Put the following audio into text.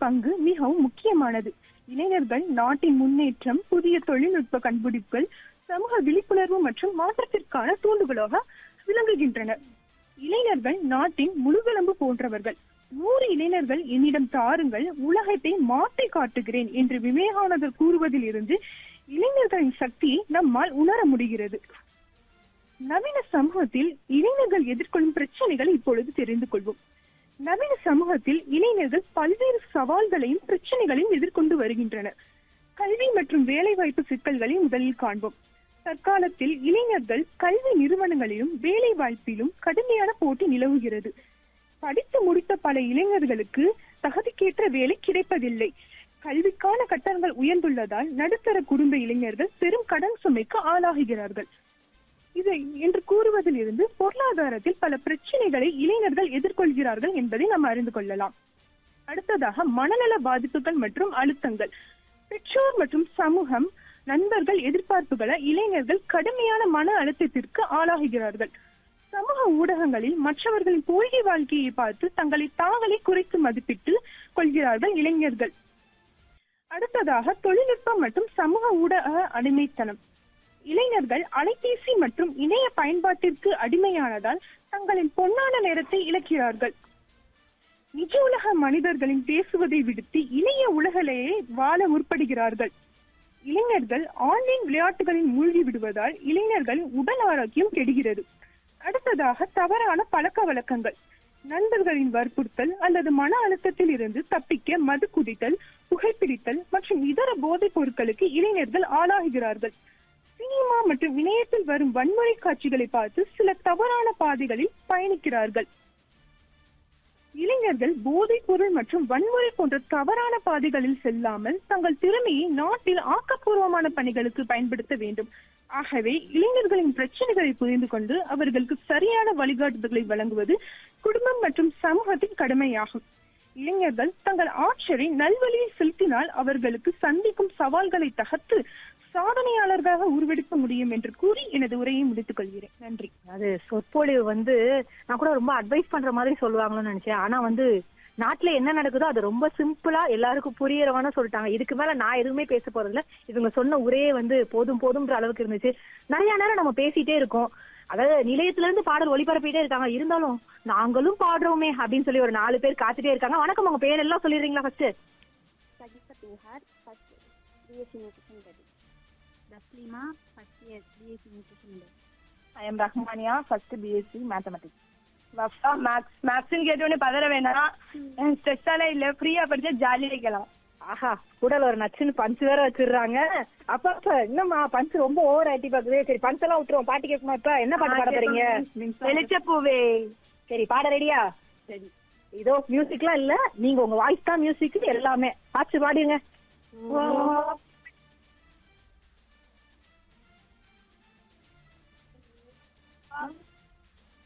பங்கு மிகவும் முக்கியமானது இளைஞர்கள் நாட்டின் முன்னேற்றம் புதிய தொழில்நுட்ப கண்டுபிடிப்புகள் சமூக விழிப்புணர்வு மற்றும் மாற்றத்திற்கான தூண்டுகோலாக விளங்குகின்றனர் இளைஞர்கள் நாட்டின் முழுகெலும்பு போன்றவர்கள் நூறு இளைஞர்கள் என்னிடம் தாருங்கள் உலகத்தை மாற்றி காட்டுகிறேன் என்று விவேகானந்தர் கூறுவதில் இருந்து இளைஞர்களின் சக்தியை நம்மால் உணர முடிகிறது நவீன சமூகத்தில் இளைஞர்கள் எதிர்கொள்ளும் பிரச்சனைகளை இப்பொழுது தெரிந்து கொள்வோம் நவீன சமூகத்தில் இளைஞர்கள் பல்வேறு சவால்களையும் பிரச்சனைகளையும் எதிர்கொண்டு வருகின்றனர் கல்வி மற்றும் வேலைவாய்ப்பு சிக்கல்களை முதலில் காண்போம் தற்காலத்தில் இளைஞர்கள் கல்வி நிறுவனங்களிலும் வேலை வாய்ப்பிலும் கடுமையான போட்டி நிலவுகிறது படித்து முடித்த பல இளைஞர்களுக்கு தகுதிக்கேற்ற வேலை கிடைப்பதில்லை கல்விக்கான கட்டணங்கள் உயர்ந்துள்ளதால் நடுத்தர குடும்ப இளைஞர்கள் பெரும் கடன் சுமைக்கு ஆளாகுகிறார்கள் இதை என்று கூறுவதில் இருந்து பொருளாதாரத்தில் பல பிரச்சனைகளை இளைஞர்கள் எதிர்கொள்கிறார்கள் என்பதை நாம் அறிந்து கொள்ளலாம் அடுத்ததாக மனநல பாதிப்புகள் மற்றும் அழுத்தங்கள் பெற்றோர் மற்றும் சமூகம் நண்பர்கள் எதிர்பார்ப்புகளை இளைஞர்கள் கடுமையான மன அழுத்தத்திற்கு ஆளாகுகிறார்கள் சமூக ஊடகங்களில் மற்றவர்களின் போலி வாழ்க்கையை பார்த்து தங்களை தாங்களே குறைத்து மதிப்பிட்டு கொள்கிறார்கள் இளைஞர்கள் அடுத்ததாக தொழில்நுட்பம் மற்றும் சமூக ஊடக அடிமைத்தனம் இளைஞர்கள் அலைபேசி மற்றும் இணைய பயன்பாட்டிற்கு அடிமையானதால் தங்களின் பொன்னான நேரத்தை இழக்கிறார்கள் நிஜ உலக மனிதர்களின் பேசுவதை விடுத்து இணைய உலகிலேயே வாழ முற்படுகிறார்கள் இளைஞர்கள் ஆன்லைன் விளையாட்டுகளில் மூழ்கி விடுவதால் இளைஞர்களின் உடல் ஆரோக்கியம் கெடுகிறது அடுத்ததாக தவறான பழக்க வழக்கங்கள் நண்பர்களின் வற்புறுத்தல் அல்லது மன அழுத்தத்தில் இருந்து தப்பிக்க மது குடித்தல் புகைப்பிடித்தல் மற்றும் இதர போதைப் பொருட்களுக்கு இளைஞர்கள் ஆளாகிறார்கள் சினிமா மற்றும் இணையத்தில் வரும் வன்முறை காட்சிகளை பார்த்து சில தவறான பாதைகளில் பயணிக்கிறார்கள் இளைஞர்கள் போதைப் பொருள் மற்றும் வன்முறை போன்ற தவறான பாதைகளில் செல்லாமல் தங்கள் திறமையை நாட்டில் ஆக்கப்பூர்வமான பணிகளுக்கு பயன்படுத்த வேண்டும் ஆகவே இளைஞர்களின் பிரச்சனைகளை புரிந்து கொண்டு அவர்களுக்கு சரியான வழிகாட்டுதல்களை வழங்குவது குடும்பம் மற்றும் சமூகத்தின் கடமையாகும் இளைஞர்கள் தங்கள் ஆற்றலை நல்வழியில் செலுத்தினால் அவர்களுக்கு சந்திக்கும் சவால்களை தகர்த்து சாதனையாளர்களாக உருவெடுக்க முடியும் என்று கூறி எனது உரையை முடித்துக் கொள்கிறேன் நன்றி அது சொற்பொழிவு வந்து நான் கூட ரொம்ப அட்வைஸ் பண்ற மாதிரி சொல்லுவாங்கன்னு நினைச்சேன் ஆனா வந்து நாட்டுல என்ன நடக்குதோ அது ரொம்ப சிம்பிளா எல்லாருக்கும் புரியறவான சொல்லிட்டாங்க இதுக்கு மேல நான் எதுவுமே பேச போறது இல்ல இவங்க சொன்ன உரையே வந்து போதும் போதும்ன்ற அளவுக்கு இருந்துச்சு நிறைய நேரம் நம்ம பேசிட்டே இருக்கோம் அதாவது நிலையத்துல இருந்து பாடல் ஒளிபரப்பிட்டே இருக்காங்க இருந்தாலும் நாங்களும் பாடுறோமே அப்படின்னு சொல்லி ஒரு நாலு பேர் காத்துட்டே இருக்காங்க வணக்கம் உங்க பேர் எல்லாம் சொல்லிடுறீங்களா first Sagitta Tihar, first BSc Nutrition Studies. Taslima, first year BSc Nutrition Studies. I am Rahmania first BSc mathematics Wafa maths மேக்ஸ்னு கேட்டோடனே பதற வேணாம் ஸ்ட்ரெஸ்ஸால இல்ல ஃப்ரீயா படிச்சா ஜாலியா இருக்கலாம் ஆஹா கூடல ஒரு நச்சுன்னு பஞ்ச் வேற வச்சிடுறாங்க அப்ப அப்ப என்னம்மா பஞ்ச் ரொம்ப ஓவர் ஆயிட்டி பாக்குது சரி பஞ்ச் எல்லாம் விட்டுருவோம் பாட்டு கேட்குமா இப்ப என்ன பாட்டு பாட போறீங்க வெளிச்ச பூவே சரி பாட ரெடியா சரி இதோ மியூசிக்லாம் இல்ல நீங்க உங்க வாய்ஸ் தான் மியூசிக் எல்லாமே பாச்சு பாடுங்க ஓ